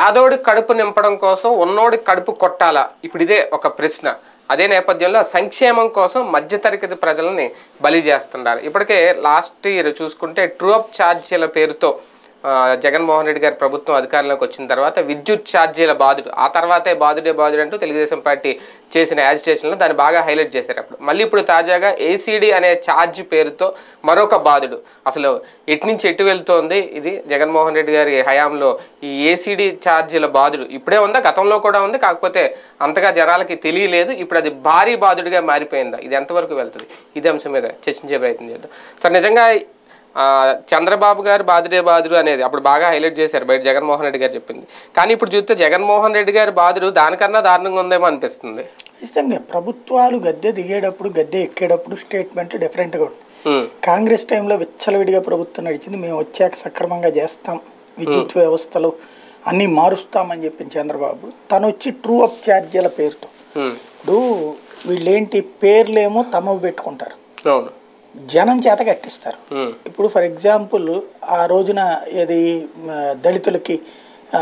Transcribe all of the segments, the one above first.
పేదోడి కడుపు నింపడం కోసం ఉన్నోడి కడుపు కొట్టాలా ఇప్పుడు ఇదే ఒక ప్రశ్న అదే నేపథ్యంలో సంక్షేమం కోసం మధ్యతరగతి ప్రజలని బలి చేస్తున్నారు ఇప్పటికే లాస్ట్ ఇయర్ చూసుకుంటే ట్రూ అప్ ఛార్జీల పేరుతో ఆ, జగన్మోహన్ రెడ్డి గారి ప్రభుత్వం అధికారంలోకి వచ్చిన తర్వాత విద్యుత్ ఛార్జీల బాధుడు ఆ తర్వాతే బాధుడే బాధుడు అంటూ తెలుగుదేశం పార్టీ చేసిన యాజిటేషన్లో దాన్ని బాగా హైలైట్ చేశారు అప్పుడు మళ్ళీ ఇప్పుడు తాజాగా ఏసీడీ అనే ఛార్జ్ పేరుతో మరొక బాధుడు అసలు ఎటు నుంచి ఎటు వెళ్తోంది ఇది జగన్మోహన్ రెడ్డి గారి హయాంలో ఈ ఏసీడీ ఛార్జీల బాధుడు ఇప్పుడే ఉందా గతంలో కూడా ఉంది కాకపోతే అంతగా జనాలకి తెలియలేదు ఇప్పుడు అది భారీ బాధుడిగా మారిపోయిందా ఇది ఎంతవరకు వెళ్తుంది ఇది అంశం మీద చర్చించే ప్రయత్నం చేద్దాం సార్ నిజంగా ఆ, చంద్రబాబు గారు బాధుడే బాధుడు అనేది అప్పుడు బాగా హైలైట్ చేశారు బయట జగన్మోహన్ రెడ్డి గారు చెప్పింది కానీ ఇప్పుడు చూస్తే జగన్మోహన్ రెడ్డి గారి బాధుడు దానికన్నా దారుణంగా ఉందేమో అనిపిస్తుంది నిజంగా ప్రభుత్వాలు గద్దె దిగేటప్పుడు గద్దె ఎక్కేటప్పుడు స్టేట్మెంట్ డిఫరెంట్గా ఉంటుంది ఉమ్, కాంగ్రెస్ టైంలో విచ్చలవిడిగా ప్రభుత్వం నడిచింది మేము వచ్చాక సక్రమంగా చేస్తాం విద్యుత్ వ్యవస్థలు అన్నీ మారుస్తామని చెప్పిన చంద్రబాబు తను వచ్చి ట్రూ అప్ ఛార్జీల పేరుతో ఉమ్, ఇప్పుడు వీళ్ళేంటి పేర్లేమో తమవి పెట్టుకుంటారు అవును జనం చేత కట్టిస్తారు ఉమ్, ఇప్పుడు ఫర్ ఎగ్జాంపుల్ ఆ రోజున ఏది మ, దళితులకి ఆ,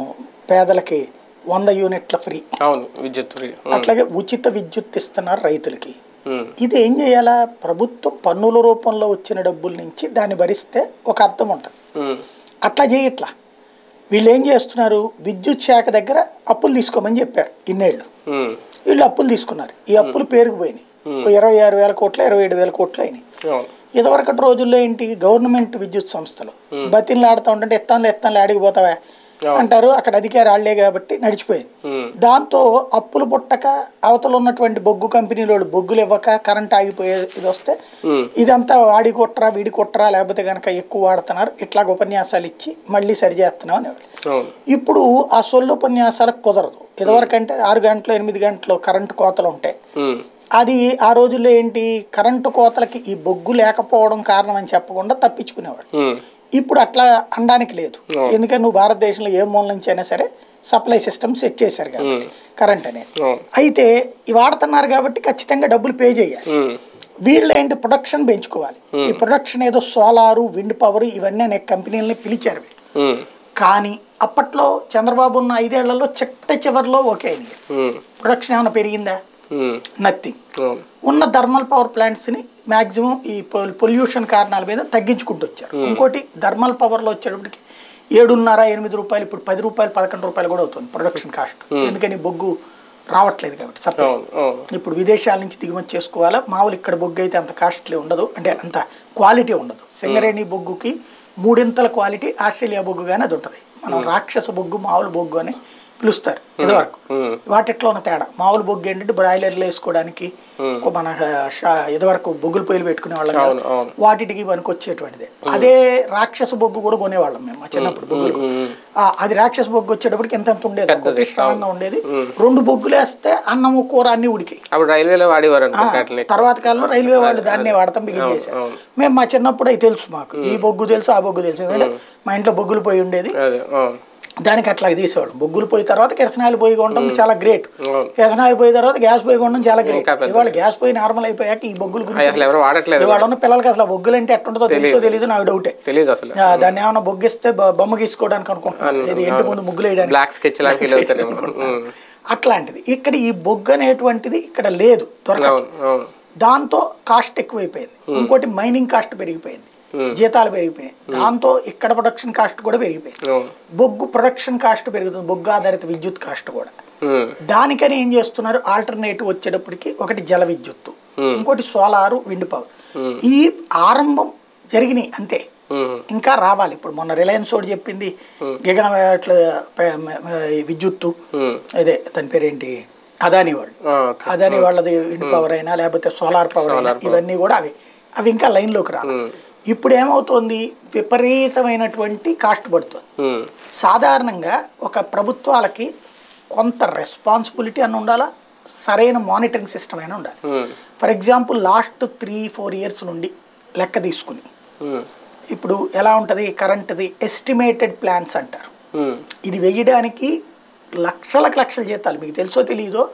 పేదలకి వంద యూనిట్ల ఫ్రీ అవును విద్యుత్ ఫ్రీ. ఉమ్, అట్లాగే ఉచిత విద్యుత్ ఇస్తున్నారు రైతులకి ఉమ్, ఇది ఏం చేయాలా ప్రభుత్వం పన్నుల రూపంలో వచ్చిన డబ్బుల నుంచి దాన్ని భరిస్తే ఒక అర్థం ఉంటుంది ఉమ్, అట్లా చేయట్లా వీళ్ళు ఏం చేస్తున్నారు విద్యుత్ శాఖ దగ్గర అప్పులు తీసుకోమని చెప్పారు ఇన్నేళ్ళు ఉమ్, వీళ్ళు అప్పులు తీసుకున్నారు ఈ అప్పులు పేరుకుపోయినాయి ఓ ఇరవై ఆరు వేల కోట్లు ఇరవై ఏడు వేల కోట్లు అయినాయి అవును ఇదివరకటి రోజుల్లో ఏంటి గవర్నమెంట్ విద్యుత్ సంస్థలు బతిన్లు ఆడుతూ ఉంటుంటే ఎత్తాన్లు ఎత్తాన్లు ఆడికి పోతావా అంటారు అక్కడ అధికారి ఆళ్లే కాబట్టి నడిచిపోయింది ఉమ్, దాంతో అప్పులు పుట్టక అవతల ఉన్నటువంటి బొగ్గు కంపెనీల వాళ్ళు బొగ్గులు ఇవ్వక కరెంట్ ఆగిపోయే ఇది వస్తే ఉమ్, ఇదంతా వాడి కొట్టరా వీడి కొట్టరా లేకపోతే కనుక ఎక్కువ వాడుతున్నారు ఇట్లా ఉపన్యాసాలు ఇచ్చి మళ్ళీ సరి చేస్తున్నాం అనేవాళ్ళు అవును ఇప్పుడు ఆ సొల్లు ఉపన్యాసాలకు కుదరదు ఇదివరకంటే ఆరు గంటలు ఎనిమిది గంటలు కరెంటు కోతలు ఉంటాయి ఉమ్, అది ఆ రోజుల్లో ఏంటి కరెంటు కోతలకి ఈ బొగ్గు లేకపోవడం కారణం అని చెప్పకుండా తప్పించుకునేవాడు ఉమ్, ఇప్పుడు అట్లా అనడానికి లేదు ఎందుకంటే నువ్వు భారతదేశంలో ఏ మూల నుంచి అయినా సరే సప్లై సిస్టమ్ సెట్ చేశారు కాబట్టి కరెంట్ అనేది అవును అయితే ఇవి వాడుతున్నారు కాబట్టి ఖచ్చితంగా డబ్బులు పే చేయాలి ఉమ్, వీళ్ళు ఏంటి ప్రొడక్షన్ పెంచుకోవాలి ఈ ప్రొడక్షన్ ఏదో సోలారు విండ్ పవర్ ఇవన్నీ అనే కంపెనీలని పిలిచారు వీళ్ళు. ఉమ్, కానీ అప్పట్లో చంద్రబాబు ఉన్న ఐదేళ్లలో చిట్ట చివరిలో ఓకే అయినాయి ఉమ్, ప్రొడక్షన్ ఏమైనా పెరిగిందా ఉమ్, నథింగ్ అవును ఉన్న థర్మల్ పవర్ ప్లాంట్స్ని మ్యాక్సిమం ఈ పొల్యూషన్ కారణాల మీద తగ్గించుకుంటూ వచ్చారు ఇంకోటి థర్మల్ పవర్లో వచ్చేటప్పటికి ఏడున్నర ఎనిమిది రూపాయలు ఇప్పుడు పది రూపాయలు పదకొండు రూపాయలు కూడా అవుతుంది ప్రొడక్షన్ కాస్ట్ ఎందుకని బొగ్గు రావట్లేదు కాబట్టి సప్లై అవును అవును ఇప్పుడు విదేశాల నుంచి దిగుమతి చేసుకోవాలా మామూలు ఇక్కడ బొగ్గు అయితే అంత కాస్ట్లీ ఉండదు అంటే అంత క్వాలిటీ ఉండదు సింగరేణి బొగ్గుకి మూడింతల క్వాలిటీ ఆస్ట్రేలియా బొగ్గు కానీ అది ఉంటుంది మనం రాక్షస బొగ్గు మామూలు బొగ్గు అని పిలుస్తారు ఇదివరకు ఉమ్, వాటిట్లో ఉన్న తేడా మామూలు బొగ్గు ఏంటంటే బ్రాయిలర్లు వేసుకోవడానికి ఒక మన షా- ఇదివరకు బొగ్గులు పొయ్యిలు పెట్టుకునే వాళ్ళం కదా. అవును అవును వాటికి పనికి వచ్చేటువంటిది అదే రాక్షస బొగ్గు కూడా కొనేవాళ్ళం మేము మా చిన్నప్పుడు బొగ్గులు ఉమ్, ఆ, అది రాక్షస బొగ్గు వచ్చేటప్పటికి ఎంత ఎంత ఉండేది పెద్దది, ఒకటి స్ట్రాంగ్ గా ఉండేది రెండు బొగ్గులు వేస్తే అన్నము కూర అన్ని ఉడికి అప్పుడు రైల్వేలో వాడేవారు అనుకుంటా అట్లనే తర్వాత కాలంలో రైల్వే వాళ్ళు దాన్నే వాడతాం బిగిన్ చేశారు అవును మేము మా చిన్నప్పుడు అవి తెలుసు మాకు ఈ బొగ్గు తెలుసు ఆ బొగ్గు తెలుసు ఎందుకంటే మా ఇంట్లో బొగ్గులు పోయి ఉండేది అదే అవును దానికి అట్లా తీసేవాళ్ళం బొగ్గులు పోయి తర్వాత కిరసనాయిలు పోయి కొనడం చాలా గ్రేట్ అవును కిరసనాయిలు పోయి తర్వాత గ్యాస్ పోయి కొనడం చాలా గ్రేట్ ఇంకా పెద్దది. ఇవాళ గ్యాస్ పోయి నార్మల్ అయిపోయాక ఈ బొగ్గులు గురించి అసలు ఎవరు వాడట్లేదు ఇవాళ ఉన్న పిల్లలకి అసలు బొగ్గులు అంటే ఎట్టుంటుందో తెలుసో తెలియదు నాకు డౌటే తెలియదు అసలు ఆ, దాన్ని ఏమైనా బొగ్గిస్తే బ- బొమ్మ గీసుకోవడానికి అనుకుంటున్నాను ఇది ఇంటి ముందు ముగ్గులు వేయడానికి బ్లాక్ స్కెచ్ లాగా ఫీల్ అవుతారేమో ఉమ్, అట్లాంటిది ఇక్కడ ఈ బొగ్గు అనేటువంటిది ఇక్కడ లేదు దొరక అవును అవును దాంతో కాస్ట్ ఎక్కువైపోయింది ఇంకోటి మైనింగ్ కాస్ట్ పెరిగిపోయింది జీతాలు పెరిగిపోయాయి దాంతో ఇక్కడ ప్రొడక్షన్ కాస్ట్ కూడా పెరిగిపోయింది అవును బొగ్గు ప్రొడక్షన్ కాస్ట్ పెరుగుతుంది బొగ్గు ఆధారిత విద్యుత్ కాస్ట్ కూడా ఉమ్, దానికని ఏం చేస్తున్నారు ఆల్టర్నేటివ్ వచ్చేటప్పటికి ఒకటి జల విద్యుత్తు ఇంకోటి సోలారు విండ్ పవర్ ఈ ఆరంభం జరిగినాయి అంతే ఉమ్, ఇంకా రావాలి ఇప్పుడు మొన్న రిలయన్స్ ఒకటి చెప్పింది గిగా వాట్ల ప- మ- మ- ఈ విద్యుత్తు ఉమ్, అదే దాని పేరేంటి అదాని వాళ్ళు ఆ, ఓకే అదాని వాళ్ళది విండ్ పవర్ అయినా లేకపోతే సోలార్ పవర్ అయినా ఇవన్నీ కూడా అవి అవి ఇంకా లైన్లోకి రావాలి ఉమ్, ఇప్పుడు ఏమవుతోంది విపరీతమైనటువంటి కాస్ట్ పడుతుంది ఉమ్, సాధారణంగా ఒక ప్రభుత్వాలకి కొంత రెస్పాన్సిబిలిటీ అని ఉండాలా సరైన మానిటరింగ్ సిస్టమ్ అయినా ఉండాలి um, for example last three four years నుండి లెక్క తీసుకుని ఉమ్, ఇప్పుడు ఎలా ఉంటుంది కరెంట్ది ఎస్టిమేటెడ్ ప్లాన్స్ అంటారు ఉమ్, ఇది వెయ్యడానికి లక్షలకు లక్షల జీతాలు మీకు తెలుసో తెలియదో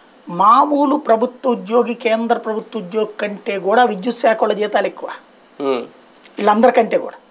మామూలు ప్రభుత్వ ఉద్యోగి కేంద్ర ప్రభుత్వ ఉద్యోగి కంటే కూడా విద్యుత్ శాఖ వాళ్ళ జీతాలు ఎక్కువ ఉమ్, వీళ్ళందరికంటే కూడా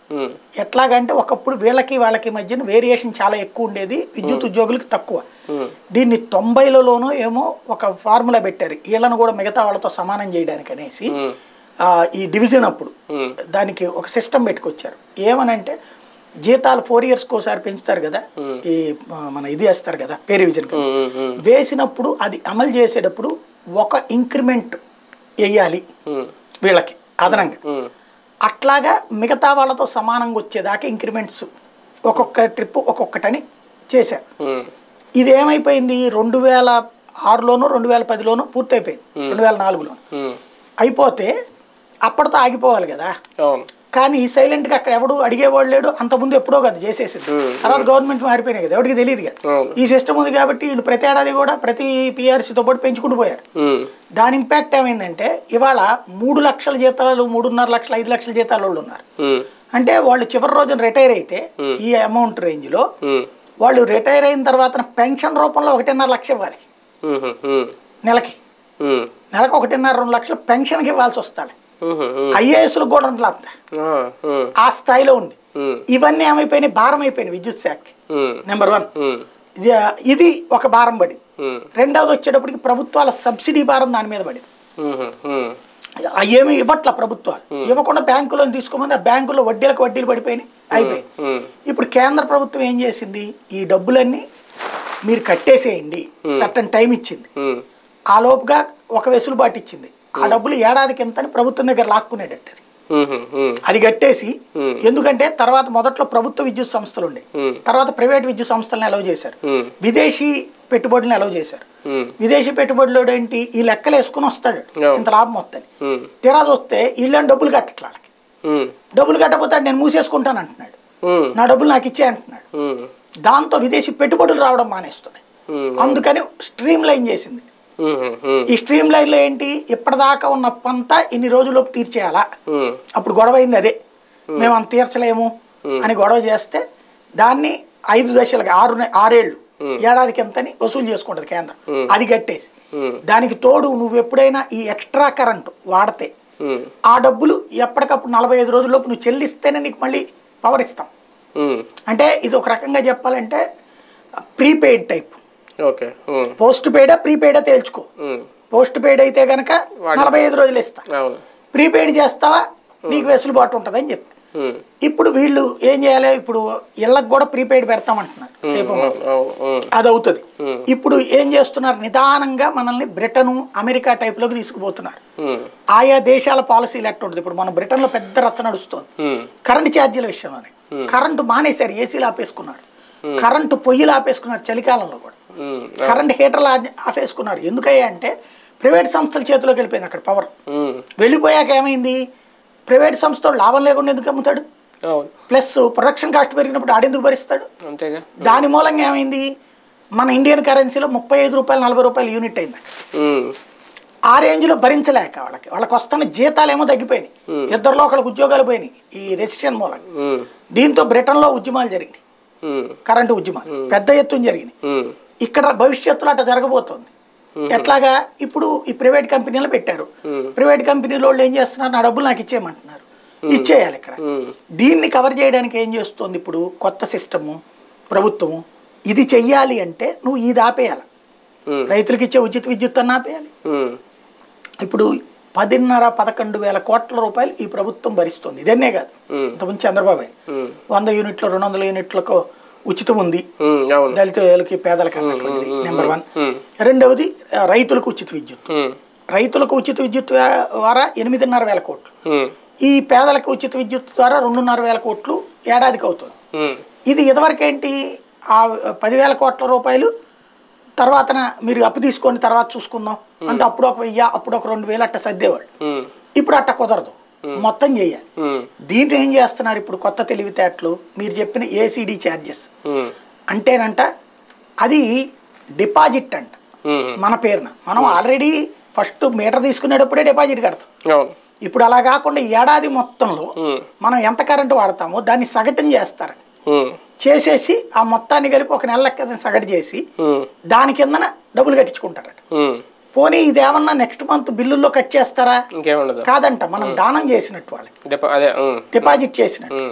ఉమ్, ఎట్లాగంటే ఒకప్పుడు వీళ్ళకి వాళ్ళకి మధ్యన వేరియేషన్ చాలా ఎక్కువ ఉండేది విద్యుత్ ఉద్యోగులకి తక్కువ ఉమ్, దీన్ని తొంభైలలోనూ ఏమో ఒక ఫార్ములా పెట్టారు వీళ్ళను కూడా మిగతా వాళ్ళతో సమానం చేయడానికి అనేసి ఉమ్, ఆ, ఈ డివిజన్ అప్పుడు ఉమ్, దానికి ఒక సిస్టమ్ పెట్టుకొచ్చారు ఏమనంటే జీతాలు ఫోర్ ఇయర్స్కి ఒకసారి పెంచుతారు కదా ఈ ఆ, మన ఇది వేస్తారు కదా పే రివిజన్ ఉమ్, ఉమ్, ఉమ్, వేసినప్పుడు అది అమలు చేసేటప్పుడు ఒక ఇంక్రిమెంట్ వేయాలి ఉమ్, వీళ్ళకి అదనంగా ఉమ్, అట్లాగా మిగతా వాళ్ళతో సమానంగా వచ్చేదాకా ఇంక్రిమెంట్స్ ఒక్కొక్క ట్రిప్ ఒక్కొక్కటని చేశారు ఉమ్, ఇది ఏమైపోయింది రెండు వేల ఆరులోనూ రెండు వేల పదిలోనూ పూర్తయిపోయింది రెండు వేల నాలుగులోను ఉమ్, అయిపోతే అప్పటితో ఆగిపోవాలి కదా అవును కానీ సైలెంట్గా అక్కడ ఎవడు అడిగేవాడు లేడు అంతకుముందు ఎప్పుడో కదా చేసేసింది Hmm. తర్వాత గవర్నమెంట్ మారిపోయినాయి కదా ఎవరికి తెలియదు కదా అవును ఈ సిస్టమ్ ఉంది కాబట్టి వీళ్ళు ప్రతి ఏడాది కూడా ప్రతి పిఆర్సీతో పాటు పెంచుకుంటూ పోయారు ఉమ్, దాని ఇంపాక్ట్ ఏమైందంటే ఇవాళ మూడు లక్షల జీతాలు మూడున్నర లక్షల ఐదు లక్షల జీతాల వాళ్ళు ఉన్నారు ఉమ్, అంటే వాళ్ళు చివరి రోజున రిటైర్ అయితే ఈ అమౌంట్ రేంజ్లో ఉమ్, వాళ్ళు రిటైర్ అయిన తర్వాత పెన్షన్ రూపంలో ఒకటిన్నర లక్ష ఇవ్వాలి ఉమ్, ఉమ్, నెలకి ఉమ్, నెలకు ఒకటిన్నర రెండు లక్షలు పెన్షన్కి ఇవ్వాల్సి వస్తాడు ఉమ్, ఉమ్, ఐఏఎస్లకు కూడా ఉండదు అంత ఆ, ఉమ్, ఆ స్థాయిలో ఉంది ఉమ్, ఇవన్నీ ఏమైపోయినాయి భారం అయిపోయినాయి విద్యుత్ శాఖకి ఉమ్, నెంబర్ వన్ ఉమ్, ఇది ఇది ఒక భారం పడింది ఉమ్, రెండవది వచ్చేటప్పటికి ప్రభుత్వాల సబ్సిడీ భారం దాని మీద పడింది ఉమ్, ఉమ్, ఆ ఏమీ ఇవ్వట్ల ప్రభుత్వాలు ఇవ్వకుండా బ్యాంకులో తీసుకోమని ఆ బ్యాంకులో వడ్డీలకు వడ్డీలు పడిపోయినాయి అయిపోయి ఉమ్, ఇప్పుడు కేంద్ర ప్రభుత్వం ఏం చేసింది ఈ డబ్బులన్నీ మీరు కట్టేసేయండి సర్టన్ టైం ఇచ్చింది ఉమ్, ఆ లోపుగా ఒక వెసులుబాటు ఇచ్చింది ఆ డబ్బులు ఏడాదికి ఎంతని ప్రభుత్వం దగ్గర లాక్కునేటట్టు అది ఉమ్, ఉమ్, అది కట్టేసి Hmm. ఎందుకంటే తర్వాత మొదట్లో ప్రభుత్వ విద్యుత్ సంస్థలు ఉండే Hmm. తర్వాత ప్రైవేట్ విద్యుత్ సంస్థలను అలౌ చేశారు ఉమ్, విదేశీ పెట్టుబడులను అలౌ చేశారు ఉమ్, విదేశీ పెట్టుబడులు ఏంటి ఈ లెక్కలు వేసుకుని వస్తాడు Yeah. ఇంత లాభం వస్తుంది ఉమ్, తీరా వస్తే వీళ్ళని డబ్బులు కట్టట్ల వాళ్ళకి ఉమ్, డబ్బులు కట్టకపోతే నేను మూసేసుకుంటాను అంటున్నాడు ఉమ్, నా డబ్బులు నాకు ఇచ్చే అంటున్నాడు ఉమ్, దాంతో విదేశీ పెట్టుబడులు రావడం మానేస్తున్నాయి ఉమ్, అందుకని స్ట్రీమ్ లైన్ చేసింది ఉమ్, ఉమ్, ఈ స్ట్రీమ్ లైన్లో ఏంటి ఇప్పటిదాకా ఉన్న పంత ఇన్ని రోజుల్లోపు తీర్చేయాలా ఉమ్, అప్పుడు గొడవ అయింది అదే మేము అంత తీర్చలేము అని గొడవ చేస్తే దాన్ని ఐదు దశలుగా ఆరు నె- ఆరేళ్ళు ఏడాదికి ఎంతని వసూలు చేసుకుంటది కేంద్రం అది కట్టేసి ఉమ్, దానికి తోడు నువ్వు ఎప్పుడైనా ఈ ఎక్స్ట్రా కరెంట్ వాడితే ఉమ్, ఆ డబ్బులు ఎప్పటికప్పుడు నలభై ఐదు రోజుల్లోపు నువ్వు చెల్లిస్తేనే నీకు మళ్ళీ పవర్ ఇస్తాం ఉమ్, అంటే ఇది ఒక రకంగా చెప్పాలంటే prepaid type okay um, post పెయిడా ప్రీపెయిడా తేల్చుకో ఉమ్, పోస్ట్ పెయిడ్ అయితే కనుక నలభై ఐదు రోజులు ఇస్తా అవును ప్రీపెయిడ్ చేస్తావా నీకు వెసులుబాటు ఉంటుందని చెప్పి ఉమ్, ఇప్పుడు వీళ్ళు ఏం చేయాలి ఇప్పుడు ఇళ్ళకి కూడా ప్రీపెయిడ్ పెడతామంటున్నారు ఉమ్, రేపు అవును, అవును, ఉమ్, అది అవుతుంది Hmm. ఇప్పుడు ఏం చేస్తున్నారు నిదానంగా మనల్ని బ్రిటన్ అమెరికా టైప్లోకి తీసుకుపోతున్నారు ఉమ్, ఆయా దేశాల పాలసీలు ఎట్లా ఉంటుంది ఇప్పుడు మన బ్రిటన్లో పెద్ద రచ్చ నడుస్తుంది ఉమ్, కరెంట్ ఛార్జీల విషయంలోనే కరెంటు మానేశారు ఏసీలు ఆపేసుకున్నారు కరెంటు పొయ్యిలు ఆపేసుకున్నారు చలికాలంలో కూడా ఉమ్, కరెంట్ హీటర్లు ఆ- ఆపేసుకున్నారు ఎందుకయ్యా అంటే ప్రైవేట్ సంస్థల చేతిలోకి వెళ్ళిపోయింది అక్కడ పవర్ ఉమ్, వెళ్ళిపోయాక ఏమైంది ప్రైవేట్ సంస్థలు లాభం లేకుండా ఎందుకు అమ్ముతాడు అవును ప్లస్ ప్రొడక్షన్ కాస్ట్ పెరిగినప్పుడు ఆడెందుకు భరిస్తాడు అంతేగా దాని మూలంగా ఏమైంది మన ఇండియన్ కరెన్సీలో ముప్పై ఐదు రూపాయలు నలభై రూపాయలు యూనిట్ అయింది అక్కడ ఉమ్, ఆ రేంజ్లో భరించలేక వాళ్ళకి వాళ్ళకి వస్తున్న జీతాలు ఏమో తగ్గిపోయినాయి ఇద్దరిలో ఒకళ్ళకి ఉద్యోగాలు పోయినాయి ఈ రెసిషన్ మూలంగా ఉమ్, దీంతో బ్రిటన్లో ఉద్యమాలు జరిగినాయి ఉమ్, కరెంటు ఉద్యమాలు పెద్ద ఎత్తున జరిగినాయి ఉమ్, ఇక్కడ భవిష్యత్తులో అట్లా జరగబోతోంది ఎట్లాగా ఇప్పుడు ఈ ప్రైవేట్ కంపెనీలు పెట్టారు ప్రైవేట్ కంపెనీల వాళ్ళు ఏం చేస్తున్నారు నా డబ్బులు నాకు ఇచ్చేయమంటున్నారు ఇచ్చేయాలి ఇక్కడ ఉమ్, దీన్ని కవర్ చేయడానికి ఏం చేస్తుంది ఇప్పుడు కొత్త సిస్టము ప్రభుత్వము ఇది చెయ్యాలి అంటే నువ్వు ఇది ఆపేయాలి ఉమ్, రైతులకు ఇచ్చే ఉచిత విద్యుత్ అన్న ఆపేయాలి ఉమ్, ఇప్పుడు పదిన్నర పదకొండు వేల కోట్ల రూపాయలు ఈ ప్రభుత్వం భరిస్తుంది ఇదన్నే కాదు ఉమ్, ఇంతకుముందు చంద్రబాబు ఆయన ఉమ్, వంద యూనిట్లు రెండు వందల యూనిట్లకు ఉచితం ఉంది ఉమ్, అవును దళితులకి పేదలకు అన్నటువంటిది నెంబర్ వన్ ఉమ్, రెండవది ఆ, రైతులకు ఉచిత విద్యుత్ ఉమ్, రైతులకు ఉచిత విద్యుత్ ద్వా- ద్వారా ఎనిమిదిన్నర వేల కోట్లు ఉమ్, ఈ పేదలకు ఉచిత విద్యుత్ ద్వారా రెండున్నర వేల కోట్లు ఏడాదికి అవుతుంది ఉమ్, ఇది ఇదివరకు ఏంటి ఆ పదివేల కోట్ల రూపాయలు తర్వాతన మీరు అప్పు తీసుకొని తర్వాత చూసుకుందాం అంటే అప్పుడు ఒక వెయ్యి అప్పుడు ఒక రెండు వేలు అట్ట సర్దేవాళ్ళు ఉమ్, ఇప్పుడు అట్ట కుదరదు మొత్తం చేయాలి ఉమ్, దీంట్లో ఏం చేస్తున్నారు ఇప్పుడు కొత్త తెలివితేటలు మీరు చెప్పిన ఏసీడీ ఛార్జెస్ ఉమ్, అంటేనంట అది డిపాజిట్ అంట ఉమ్, మన పేరున మనం ఆల్రెడీ ఫస్ట్ మీటర్ తీసుకునేటప్పుడే డిపాజిట్ కడతాం అవును ఇప్పుడు అలా కాకుండా ఈ ఏడాది మొత్తంలో ఉమ్, మనం ఎంత కరెంటు వాడతామో దాన్ని సగటున చేస్తారు ఉమ్, చేసేసి ఆ మొత్తాన్ని కలిపి ఒక నెల లెక్క సగటు చేసి ఉమ్, దాని కిందన డబ్బులు కట్టించుకుంటారట ఉమ్, పోనీ ఇదేమన్నా నెక్స్ట్ మంత్ బిల్లుల్లో కట్ చేస్తారా ఇంకేముండదు కాదంట మనం దానం చేసినట్టు వాళ్ళకి డిప- అదే ఉమ్, డిపాజిట్ చేసినట్టు ఉమ్,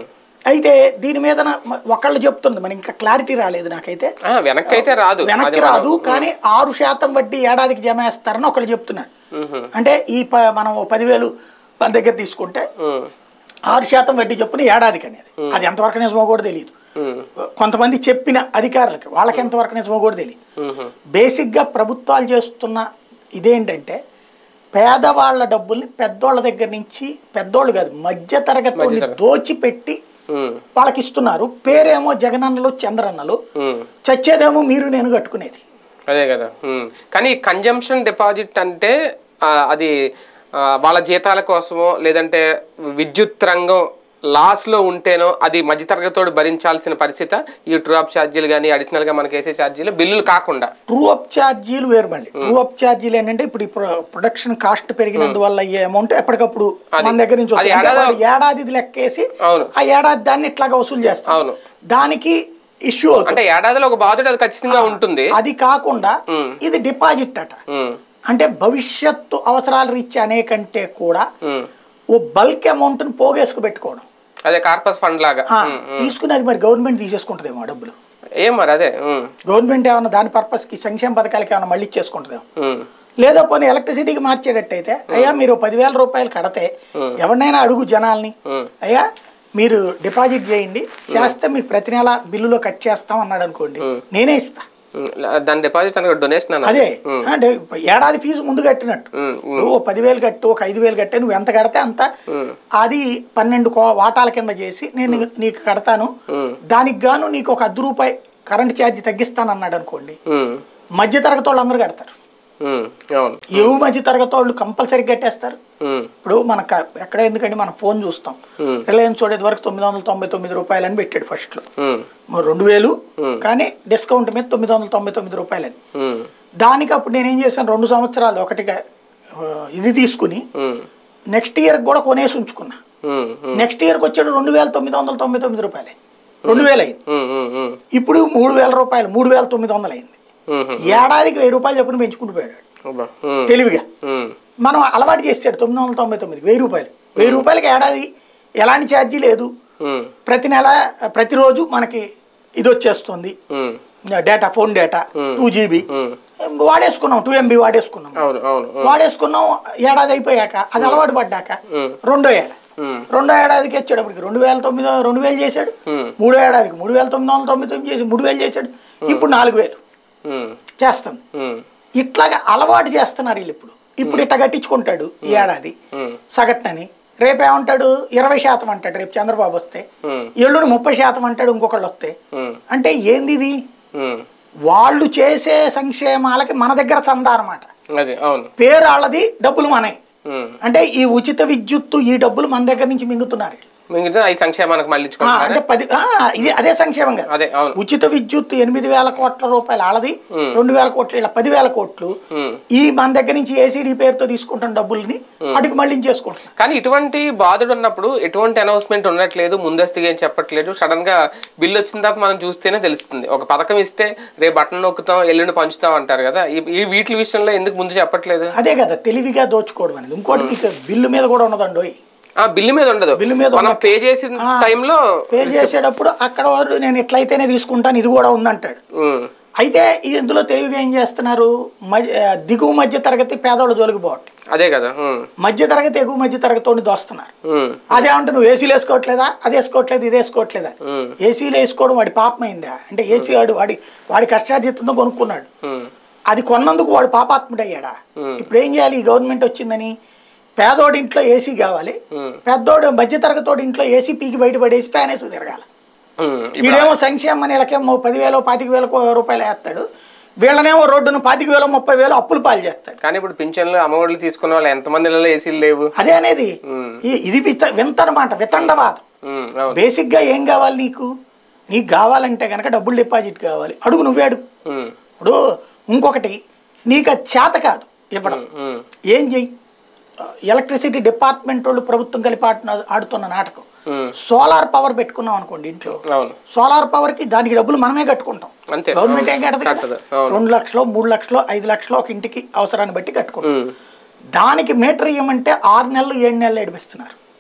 అయితే దీని మీద నా- మ- ఒకళ్ళు చెప్తుంది మరి ఇంకా క్లారిటీ రాలేదు నాకైతే ఆ, వెనక్కి అయితే రాదు వెనక్కి అది మనం- రాదు కానీ ఆరు శాతం వడ్డీ ఏడాదికి జమ వేస్తారని ఒకళ్ళు చెప్తున్నారు మ్మ్. అంటే ఈ ప- మనం ఓ పదివేలు మన దగ్గర తీసుకుంటే మ్మ్. ఆరు శాతం వడ్డీ చొప్పున ఏడాదికి అనేది అది ఎంతవరకు నిజమో కూడా తెలియదు మ్మ్. కొంతమంది చెప్పిన అధికారులకి వాళ్ళకి ఎంతవరకు నిజమో కూడా తెలియదు మ్మ్. బేసిక్గా ప్రభుత్వాలు చేస్తున్న ఇదేంటంటే పేదవాళ్ళ డబ్బుల్ని పెద్దోళ్ళ దగ్గర నుంచి పెద్దోళ్ళు కాదు మధ్య తరగతి వాళ్ళని మధ్యతరగతి. దోచిపెట్టి మ్మ్. వాళ్ళకి ఇస్తున్నారు పేరేమో జగనన్నలు చంద్రన్నలు మ్మ్. చచ్చేదేమో మీరు నేను కట్టుకునేది అదే కదా ఉమ్. కానీ కన్జంప్షన్ డిపాజిట్ అంటే ఆ, అది ఆ, వాళ్ళ జీతాల కోసమో లేదంటే విద్యుత్ రంగం లాస్ లో ఉంటేనో అది మధ్యతరగతోడు భరించాల్సిన పరిస్థితి ఈ ట్రూఅప్ ఛార్జీలు కానీ అడిషనల్ గా మనకి వేసే ఛార్జీలు బిల్లులు కాకుండా ట్రూ అప్ ఛార్జీలు వేరు మళ్ళీ ట్రూ అప్ ఛార్జీలు ఏంటంటే ఇప్పుడు ఈ ప్రొ- ప్రొడక్షన్ కాస్ట్ పెరిగినందువల్ల అయ్యే అమౌంట్ ఎప్పటికప్పుడు మన దగ్గర నుంచి అది వస్తుంది. అంటే ఏడాది- వాళ్ళు ఏడాది లెక్కేసి అవును ఆ ఏడాది దాన్ని ఇట్లాగా వసూలు చేస్తాం అవును దానికి ఇష్యూ అవుతుంది అంటే ఏడాదిలో ఒక బాధ్యత అది ఖచ్చితంగా ఉంటుంది అది కాకుండా ఉమ్. ఇది డిపాజిట్ అట ఉమ్. అంటే భవిష్యత్తు అవసరాల రీత్యా అనేకంటే కూడా ఉమ్. ఓ బల్క్ అమౌంట్ని పోగేసుకు పెట్టుకోవడం అదే కార్పస్ ఫండ్ లాగా ఆ, ఉమ్. తీసుకుని అది మరి గవర్నమెంట్ తీసేసుకుంటుందేమో ఆ డబ్బులు ఏం మరి అదే ఉమ్. గవర్నమెంట్ ఏమైనా దాని పర్పస్కి సంక్షేమ పథకాలకి ఏమైనా మళ్ళీ ఇచ్చేసుకుంటుందేమో ఉమ్. లేదా పోనీ ఎలక్ట్రిసిటీకి మార్చేటట్టయితే అయ్యా మీరు పదివేల రూపాయలు కడితే ఎవరినైనా అడుగు జనాల్ని ఉమ్. అయ్యా మీరు డిపాజిట్ చేయండి చేస్తే మీకు ప్రతి నెల బిల్లులో కట్ చేస్తాం అన్నాడు అనుకోండి నేనే ఇస్తా ఉమ్. దాని డిపాజిట్ అనగా డొనేషన్ అన్న అదే అంటే ఏడాది ఫీజు ముందు కట్టినట్టు ఉమ్. నువ్వు ఓ పదివేలు కట్టు ఒక ఐదు వేలు కట్టే నువ్వు ఎంత కడితే అంత అది పన్నెండు కో- వాటాల కింద చేసి నేను నీకు కడతాను ఉమ్. దానికి గాను నీకు ఒక అర్ధ రూపాయి కరెంట్ ఛార్జ్ తగ్గిస్తాను అన్నాడు అనుకోండి ఉమ్. మధ్య తరగతి వాళ్ళు అందరూ కడతారు ఉమ్. అవును ఎవు మధ్య తరగతి వాళ్ళు కంపల్సరీ కట్టేస్తారు ఉమ్. ఇప్పుడు మనకు ఎక్కడ ఎందుకంటే మనం ఫోన్ చూస్తాం ఉమ్. రిలయన్స్ చూడేది వరకు తొమ్మిది వందల తొంభై తొమ్మిది రూపాయలు అని పెట్టాడు ఫస్ట్లో ఉమ్. రెండు వేలు కానీ డిస్కౌంట్ మీద తొమ్మిది వందల తొంభై తొమ్మిది రూపాయలని ఉమ్. దానికి అప్పుడు నేనేం చేశాను రెండు సంవత్సరాలు ఒకటిగా ఆ, ఇది తీసుకుని ఉమ్. నెక్స్ట్ ఇయర్ కూడా కొనేసి ఉంచుకున్నా ఉమ్. ఉమ్. నెక్స్ట్ ఇయర్కి వచ్చాడు రెండు వేల తొమ్మిది వందల తొంభై తొమ్మిది రూపాయలు రెండు వేలు అయింది ఉమ్. ఉమ్. ఉమ్. ఇప్పుడు మూడు వేల రూపాయలు మూడు వేల తొమ్మిది వందలు అయింది ఉమ్. ఏడాదికి వెయ్యి రూపాయలు చెప్పుని పెంచుకుంటూ పోయాడు అబ్బా. ఉమ్. తెలివిగా ఉమ్. మనం అలవాటు చేసాడు తొమ్మిది వందల తొంభై తొమ్మిది వెయ్యి రూపాయలు వెయ్యి రూపాయలకి ఏడాది ఎలాంటి ఛార్జీ లేదు ఉమ్. ప్రతి నెల ప్రతిరోజు మనకి ఇది వచ్చేస్తుంది um. Data phone data two GB um. వాడేసుకున్నాం టూ ఎంబీ వాడేసుకున్నాం అవును అవును ఉమ్. వాడేసుకున్నాం ఏడాది అయిపోయాక అది అలవాటు పడ్డాక ఉమ్. రెండో ఏడాది ఉమ్. రెండో ఏడాదికి వచ్చేటప్పటికి రెండు వేల తొమ్మిది రెండు వేలు చేశాడు ఉమ్. మూడో ఏడాదికి మూడు వేల తొమ్మిది వందల తొమ్మిది తొమ్మిది చేసి మూడు వేలు చేశాడు ఇప్పుడు నాలుగు వేలు ఉమ్. చేస్తాం ఉమ్. ఇట్లాగా అలవాటు చేస్తున్నారు వీళ్ళు ఇప్పుడు ఇప్పుడు ఇట్లా కట్టించుకుంటాడు ఈ ఏడాది ఉమ్. సగటునని రేపు ఏమంటాడు ఇరవై శాతం అంటాడు రేపు చంద్రబాబు వస్తే ఉమ్. ఎల్లుండి ముప్పై శాతం అంటాడు ఇంకొకళ్ళు వస్తే ఉమ్. అంటే ఏంది ఇది ఉమ్. వాళ్ళు చేసే సంక్షేమాలకి మన దగ్గర చందా అన్నమాట అది అవును పేరు వాళ్ళది డబ్బులు మనవి ఉమ్. అంటే ఈ ఉచిత విద్యుత్తు ఈ డబ్బులు మన దగ్గర నుంచి మింగుతున్నారు మిగతా ఈ సంక్షేమానికి ఆ, మళ్ళించుకుంటున్నారా అంటే పది ఆ, ఇది అదే సంక్షేమం కదా అదే అవును ఉచిత విద్యుత్ ఎనిమిది వేల కోట్ల రూపాయలు ఆలది రెండు వేల కోట్లు ఇలా పదివేల కోట్లు ఉమ్. ఈ మన దగ్గర నుంచి ఏసీడీ పేరుతో తీసుకుంటున్న డబ్బుల్ని అటుకు మళ్ళించేసుకుంటున్నాం కానీ ఇటువంటి బాధలు ఉన్నప్పుడు ఎటువంటి అనౌన్స్మెంట్ ఉండట్లేదు ముందస్తుగా ఏం చెప్పట్లేదు సడన్ గా బిల్లు వచ్చిన తర్వాత మనం చూస్తేనే తెలుస్తుంది ఒక పథకం ఇస్తే రేపు బటన్ నొక్కుతాం ఎల్లుండి పంచుతాం అంటారు కదా ఈ- ఈ వీటి విషయంలో ఎందుకు ముందు చెప్పట్లేదు అదే కదా తెలివిగా దోచుకోవడం అనేది ఇంకోటి మీకు బిల్లు మీద కూడా ఉన్నదండి ఆ బిల్లు మీద ఉండదు బిల్లు మీద మనం పే చేసిన టైంలో పే చేసేటప్పుడు అక్కడ వాడు నేను ఎట్లయితేనే తీసుకుంటాను ఇది కూడా ఉందంటాడు ఉమ్, అయితే ఇందులో తెలివిగా ఏం చేస్తున్నారు మధ్య ఆ, దిగువ మధ్య తరగతి పేదవాళ్ళు జోలికి పోవట్లేదు అదే కదా ఉమ్, మధ్య తరగతి ఎగువ మధ్య తరగతిని దోస్తున్నారు ఉమ్, అదేమంటే నువ్వు ఏసీలు వేసుకోవట్లేదా అది వేసుకోవట్లేదు ఇది వేసుకోవట్లేదా ఉమ్, ఏసీలు వేసుకోవడం వాడి పాపమైందా అంటే ఏసీ వాడు వాడి వాడి కష్టార్జితంతో కొనుక్కున్నాడు ఉమ్, అది కొన్నందుకు వాడు పాపాత్ముడయ్యాడా Hmm. ఇప్పుడు ఏం చేయాలి ఈ గవర్నమెంట్ వచ్చిందని పేదోడి ఇంట్లో ఏసీ కావాలి ఉమ్, పెద్దోడు మధ్య తరగతోడి ఇంట్లో ఏసీ పీకి బయటపడేసి ఫ్యాన్ వేసి తిరగాలి ఉమ్. వీడేమో సంక్షేమం అని వీళ్ళకేమో పదివేలు పాతిక వేల రూపాయలు వేస్తాడు వీళ్ళనేమో రోడ్డును పాతిక వేలు ముప్పై వేలు అప్పులు పాలు చేస్తాడు కానీ ఇప్పుడు పింఛన్లు అమ్మఒడిలు తీసుకున్న వాళ్ళు ఎంతమంది ఇళ్ళలో ఏసీలు లేవు అదే అనేది ఉమ్, ఈ- ఇది విత వింతనమాట వితండవాదం ఉమ్, అవును బేసిక్గా ఏం కావాలి నీకు నీకు కావాలంటే కనుక డబ్బులు డిపాజిట్ కావాలి అడుగు నువ్వే అడుగు ఉమ్, ఇప్పుడు ఇంకొకటి నీకు అది చేత కాదు ఇవ్వడం ఉమ్, ఏం చెయ్యి ఎలక్ట్రిసిటీ డిపార్ట్మెంట్ వాళ్ళు ప్రభుత్వం కలిపి ఆడుతున్న ఆడుతున్న నాటకం ఉమ్, సోలార్ పవర్ పెట్టుకున్నాం అనుకోండి ఇంట్లో అవును సోలార్ పవర్ కి దానికి డబ్బులు మనమే కట్టుకుంటాం అంతే గవర్నమెంట్ ఏం కట్టదు కదా. కట్టదు అవును రెండు లక్షలు మూడు లక్షలు ఐదు లక్షలు ఒక ఇంటికి అవసరాన్ని బట్టి కట్టుకుంటాం ఉమ్, దానికి మీటర్ ఇవ్వమంటే ఆరు నెలలు ఏడు నెలలు ఏడిపిస్తున్నారు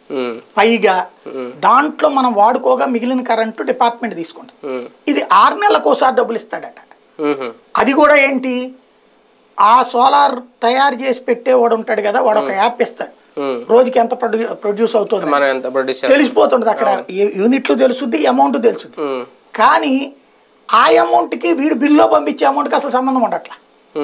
ఉమ్, పైగా దాంట్లో మనం వాడుకోగా మిగిలిన కరెంటు డిపార్ట్మెంట్ తీసుకుంటుంది ఉమ్, ఇది ఆరు నెలలకు ఒకసారి డబ్బులు ఇస్తాడట ఉమ్, అది కూడా ఏంటి ఆ సోలార్ తయారు చేసి పెట్టేవాడు ఉంటాడు కదా వాడు ఒక యాప్ ఇస్తాడు ఉమ్. రోజుకి ఎంత ప్రొడ్యూ ప్రొడ్యూస్ అవుతుంది మనం ఎంత ప్రొడ్యూస్ తెలిసిపోతుంది అక్కడ ఏ- యూనిట్లు తెలుసుద్ది అమౌంట్ తెలుసుద్ది కానీ ఆ అమౌంట్కి వీడు బిల్లో పంపించే అమౌంట్కి అసలు సంబంధం ఉండట్లా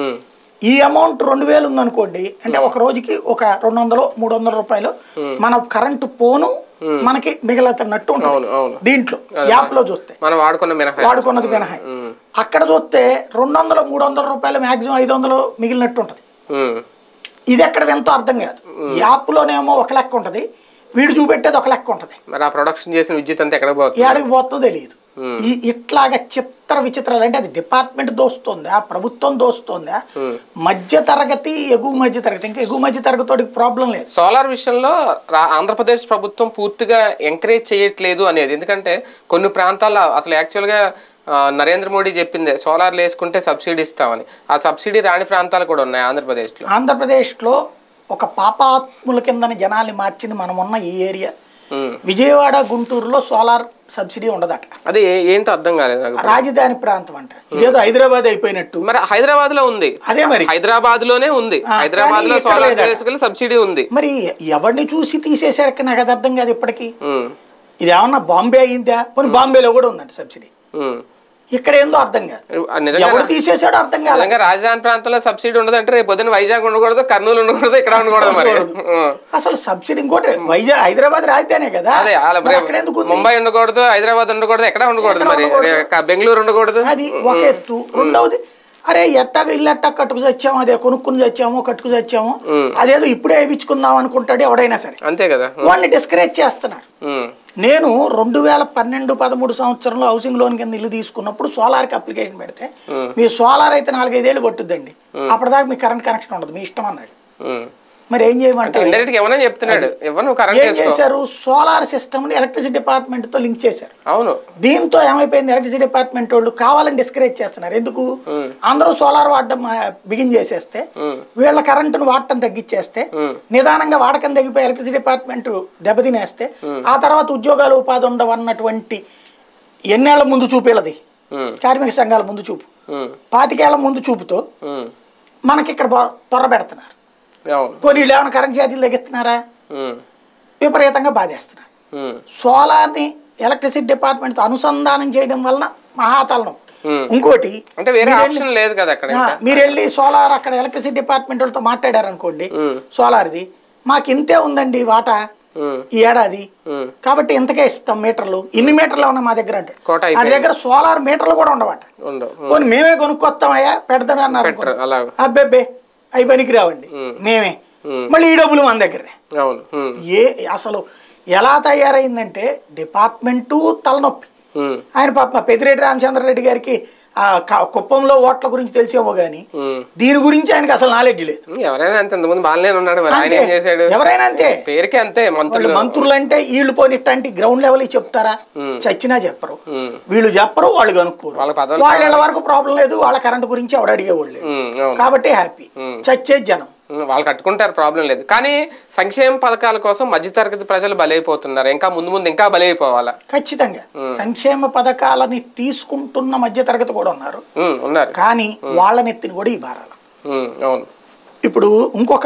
ఈ అమౌంట్ రెండు వేలు ఉందనుకోండి అంటే ఒక రోజుకి ఒక రెండు వందలు మూడు వందల రూపాయలు మన కరెంటు పోను మనకి మిగలతున్నట్టు అవును ఉంటుంది అవును దీంట్లో యాప్ లో చూస్తే మనం వాడుకున్న మినహాయి వాడుకున్నది మినహాయి అక్కడ చూస్తే రెండు వందలు మూడు వందల రూపాయలు మాక్సిమం ఐదు వందలు మిగిలినట్టు ఉంటుంది ఉమ్, ఇది ఎక్కడ ఎంతో అర్థం కాదు యాప్లోనేమో ఒక లెక్క ఉంటుంది వీడు చూపెట్టేది ఒక లెక్క ఉంటుంది మరి ఆ ప్రొడక్షన్ చేసిన విద్యుత్ అంతా ఎక్కడ పోతుంది ఏడకి పోతుందో తెలియదు ఈ ఇట్లాగా చిత్ర విచిత్రాలు అంటే అది డిపార్ట్మెంట్ దోస్తుందా ప్రభుత్వం దోస్తుందా మధ్య తరగతి ఎగువ మధ్య తరగతి ఇంకా ఎగువ మధ్య తరగతికి ప్రాబ్లం లేదు సోలార్ విషయంలో రా- ఆంధ్రప్రదేశ్ ప్రభుత్వం పూర్తిగా ఎంకరేజ్ చేయట్లేదు అనేది ఎందుకంటే కొన్ని ప్రాంతాల్లో అసలు యాక్చువల్గా ఆ, నరేంద్ర మోడీ చెప్పిందే సోలార్లు వేసుకుంటే సబ్సిడీ ఇస్తామని ఆ సబ్సిడీ రాని ప్రాంతాలు కూడా ఉన్నాయి ఆంధ్రప్రదేశ్లో ఆంధ్రప్రదేశ్లో ఒక పాపాత్ముల కిందని జనాల్ని మార్చింది మనం ఉన్న ఈ ఏరియా ఉమ్. విజయవాడ గుంటూరులో సోలార్ సబ్సిడీ ఉండదట అది ఏ- ఏంటో అర్థం కాలేదు నాకు రాజధాని ప్రాంతం అంట ఇదేదో హైదరాబాద్ అయిపోయినట్టు మరి హైదరాబాద్ లో ఉంది అదే మరి హైదరాబాద్ లోనే ఉంది ఆ, హైదరాబాద్ లో కానీ ఇక్కడ సోలార్ లేదట. చేసుకుని సబ్సిడీ ఉంది మరి ఎవరిని చూసి తీసేశారు నాకు అది అర్థం కాదు ఇప్పటికీ ఉమ్, ఇది ఏమన్నా బాంబే అయిందా పోనీ బాంబేలో కూడా ఉందండి సబ్సిడీ ఉమ్. ఇక్కడ ఏందో అర్థం కాదు ఆ, నిజంగా ఎవరు తీసేసాడో అర్థం కాదు నిజంగా రాజధాని ప్రాంతంలో సబ్సిడీ ఉండదు అంటే రేపు పొద్దున్న వైజాగ్ ఉండకూడదు కర్నూలు ఉండకూడదు ఇక్కడ ఉండకూడదు మరి ఉమ్. అసలు సబ్సిడీ ఇంకోటి వైజాగ్ హైదరాబాద్ రాజధానే కదా అదే వాళ్ళ మరి అక్కడ ఎందుకు ఉంది? ముంబై ఉండకూడదు హైదరాబాద్ ఉండకూడదు ఎక్కడ ఉండకూడదు ఎక్కడ మరి ఉండకూడదు. రే- బెంగళూరు ఉండకూడదు అది ఒక ఎత్తు రెండవది అరే ఎట్టాగ ఇల్లు ఎట్టాగ కట్టుకు తెచ్చాము అదే కొనుక్కుని తెచ్చాము కట్టుకు తెచ్చాము అదేదో ఇప్పుడే వేయించుకుందాం అనుకుంటాడు ఎవడైనా సరే అంతే కదా వాడిని డిస్కరేజ్ చేస్తున్నారు ఉమ్, నేను రెండు వేల పన్నెండు పదమూడు సంవత్సరంలో హౌసింగ్ లోన్ కింద ఇల్లు తీసుకున్నప్పుడు సోలార్కి అప్లికేషన్ పెడితే మీ సోలార్ అయితే నాలుగైదేళ్ళు పట్టుద్దండి అప్పటిదాకా మీ కరెంట్ కనెక్షన్ ఉండదు మీ ఇష్టం అన్నాడు ఉమ్. మరి ఏం చేయమంటారు ఇండైరెక్ట్ గా ఏమన్నా చెప్తున్నాడు ఎవరు నువ్వు కరెంట్ ఏం చేసుకో చేశారు సోలార్ సిస్టమ్ ని ఎలక్ట్రిసిటీ డిపార్ట్మెంట్ తో లింక్ చేశారు అవును దీంతో ఏమైపోయింది ఎలక్ట్రిసిటీ డిపార్ట్మెంట్ వాళ్ళు కావాలని డిస్కరేజ్ చేస్తున్నారు ఎందుకు అందరూ సోలార్ వాడడం బిగిన్ చేసేస్తే వీళ్ళ కరెంటును వాడటం తగ్గించేస్తే నిదానంగా వాడకం తగ్గిపోయి ఎలక్ట్రిసిటీ డిపార్ట్మెంట్ దెబ్బతినేస్తే ఆ తర్వాత ఉద్యోగాలు ఉపాధి ఉండవన్నటువంటి ఎన్నేళ్ల ముందు చూపేళ్ళది ఉమ్, కార్మిక సంఘాల ముందు చూపు ఉమ్, పాతికేళ్ల ముందు చూపుతో ఉమ్. మనకి ఇక్కడ బా- త్వర పెడుతున్నారు అవును పోనీ వీళ్ళు ఏమైనా కరెంట్ ఛార్జీలు తగ్గిస్తున్నారా ఉమ్, విపరీతంగా బాధేస్తున్నారు ఉమ్, సోలార్ని ఎలక్ట్రిసిటీ డిపార్ట్మెంట్తో అనుసంధానం చేయడం వలన మహాతలనం Hmm. ఇంకోటి అంటే వేరే ఆప్షన్ లేదు కదా అక్కడ ఆ, ఇంకా మీరు వెళ్ళి సోలార్ అక్కడ ఎలక్ట్రిసిటీ డిపార్ట్మెంట్ వాళ్ళతో మాట్లాడారనుకోండి ఉమ్, సోలార్ది మాకు ఇంతే ఉందండి వాటా ఉమ్, ఈ ఏడాది ఉమ్. కాబట్టి ఇంతకే ఇస్తాం మీటర్లు ఇన్ని మీటర్లు ఉన్నాయి మా దగ్గర అంటాడు కోట వాడి అయిపోయింది దగ్గర సోలార్ మీటర్లు కూడా ఉండవట ఉండవు ఉమ్, పోనీ మేమే కొనుక్కొస్తామయ్యా పెడతాను అన్నారు పెట్టరు అలా అబ్బెబ్బే అవి పనికి రావండి మేమే ఉమ్. మళ్ళీ ఈ డబ్బులు మన దగ్గరే అవును ఉమ్, ఏ అసలు ఎలా తయారైందంటే డిపార్ట్మెంటు తలనొప్పి ఉమ్, ఆయన పాప పెద్దిరెడ్డి రామచంద్రరెడ్డి గారికి ఆ క- కుప్పంలో ఓట్ల గురించి తెలిసేమో కానీ ఉమ్. దీని గురించి ఆయనకి అసలు నాలెడ్జ్ లేదు ఎవరైనా అంతే ఇంతకుముందు బాగానే ఉన్నాడు మరి ఆయన ఏం చేశాడు ఎవరైనా అంతే పేరుకే అంతే వాళ్ళు మంత్రులు మంత్రులు అంటే వీళ్ళు పోనిట్టంటి గ్రౌండ్ లెవెల్ చెప్తారా చచ్చినా చెప్పరు ఉమ్, వీళ్ళు చెప్పరు వాళ్ళు కనుక్కోరు వాళ్ళ పదవులు వాళ్ళ ఇళ్ళ వరకు ప్రాబ్లం లేదు వాళ్ళ కరెంట్ గురించి ఎవడు అడిగేవాళ్ళు లేరు. ఉమ్, అవును కాబట్టి హ్యాపీ చచ్చేది జనం ఉమ్, వాళ్ళు కట్టుకుంటారు ప్రాబ్లం లేదు కానీ సంక్షేమ పథకాల కోసం మధ్యతరగతి ప్రజలు బలైపోతున్నారు ఇంకా ముందు ముందు ఇంకా బలైపోవాలా ఖచ్చితంగా సంక్షేమ పథకాలని తీసుకుంటున్న మధ్య తరగతి కూడా ఉన్నారు ఉమ్, ఉన్నారు కానీ వాళ్ళ నెత్తిని కూడా ఈ భారాలు ఉమ్, అవును ఇప్పుడు ఇంకొక